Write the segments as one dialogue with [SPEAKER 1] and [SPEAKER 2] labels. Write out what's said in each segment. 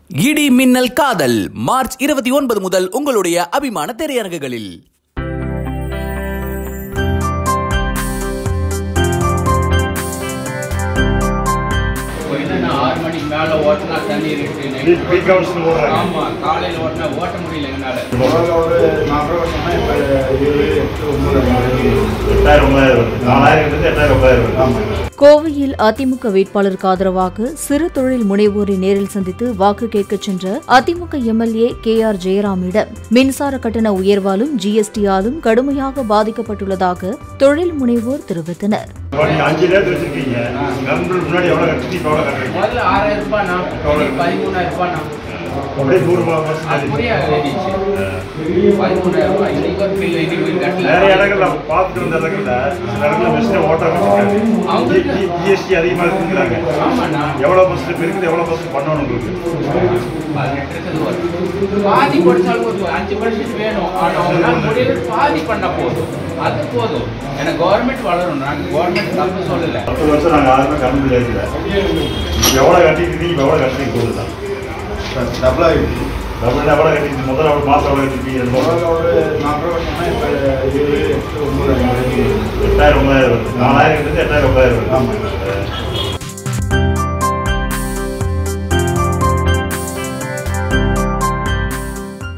[SPEAKER 1] இடி மின்னல் காதல் மார்ச் இருபத்தி ஒன்பது முதல் உங்களுடைய அபிமான திரையரங்குகளில்
[SPEAKER 2] இப்போ என்னன்னா ஆறு மணிக்கு மேலே ஓட்டினா தண்ணி இருக்கு
[SPEAKER 3] பீக் பீக் ஹவர்ஸ்னு ஓடுறாங்க
[SPEAKER 2] ஆமாம் காலையில் ஓட்டினா ஓட்ட முடியல எங்களால்
[SPEAKER 4] முதல்ல ஒரு நாற்பது வருஷமா இப்போ ஏழு எட்டு ஒன்பது
[SPEAKER 3] எட்டாயிரம் ஒன்பதாயிரம் வருது நாலாயிரம் இருந்து எட்டாயிரம் ஒன்பதாயிரம் வருது
[SPEAKER 4] ஆமாம்
[SPEAKER 5] கோவையில் அதிமுக வேட்பாளருக்கு ஆதரவாக சிறு தொழில் முனைவோரை நேரில் சந்தித்து வாக்கு கேட்கச் சென்ற அதிமுக எம்எல்ஏ கே ஆர் ஜெயராமிடம் மின்சார கட்டண உயர்வாலும் ஜிஎஸ்டியாலும் கடுமையாக பாதிக்கப்பட்டுள்ளதாக தொழில் முனைவோர் தெரிவித்தனர்
[SPEAKER 3] இப்போ நீங்கள் அஞ்சு லேயர் வச்சிருக்கீங்க கவர்மெண்ட் முன்னாடி எவ்வளோ கட்டி இப்போ எவ்வளோ கட்டுறீங்க
[SPEAKER 2] முதல்ல ஆறாயிரம் ரூபாய் நான் பதிமூணாயிரம் ரூபாய் நான்
[SPEAKER 3] அப்படியே நூறுரூபா
[SPEAKER 2] அது
[SPEAKER 3] பர்சன்டேஜ்
[SPEAKER 2] புரியாது பதிமூணாயிரம் ரூபாய் இன்னைக்கு ஒரு பில் இன்னைக்கு கட்டல
[SPEAKER 3] நிறைய இடங்கள்ல பார்த்துட்டு இருந்த இடங்கள்ல சில இடங்கள்ல மிஷினை ஓட்ட
[SPEAKER 2] அவங்களுக்கு-
[SPEAKER 3] வச்சுருக்காங்க ஜிஎஸ்டி அதிகமாக இருக்குங்கிறாங்க
[SPEAKER 2] ஆமாண்ணா
[SPEAKER 3] எவ்வளோ பர்சன்ட் இருக்குது எவ்வளோ பர்சன்ட் பண்ணணும் உங்களுக்கு
[SPEAKER 2] பதினெட்டு இருக்குது ஒரு பாதி படிச்சாலும் ஒரு அஞ்சு பர்சன்ட் வேணும் ஆனால் அவங்களால முடியல பாதி பண்ண போதும் அது போதும் ஏன்னா கவர்மெண்ட் வளரும் நாங்கள் கவர்மெண்ட் தப்பு சொல்லலை
[SPEAKER 3] பத்து வருஷம் நாங்கள் யாருமே கரண்ட் ஏற்றல எவ்வளோ கட்டிட்டு இப்போ எவ்வளோ கட்டுறீங்க போது தான்
[SPEAKER 4] டபுள் ஆகிடுச்சு
[SPEAKER 3] டபுள் எவ்வளோ கட்டிட்டு முதல்ல ஒரு மாதம் எவ்வளோ கட்டிருக்கீங்க
[SPEAKER 4] முதல்ல ஒரு நாற்பது வருஷமா இப்போ ஏழு எட்டு ஒன்பது
[SPEAKER 3] எட்டாயிரம் ஒன்பதாயிரம் வருது நாலாயிரம் இருந்து எட்டாயிரம் ஒன்பதாயிரம் வருது
[SPEAKER 4] ஆமாம்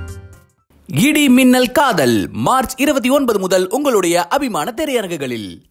[SPEAKER 1] இடி மின்னல் காதல் மார்ச் இருபத்தி ஒன்பது முதல் உங்களுடைய அபிமான திரையரங்குகளில்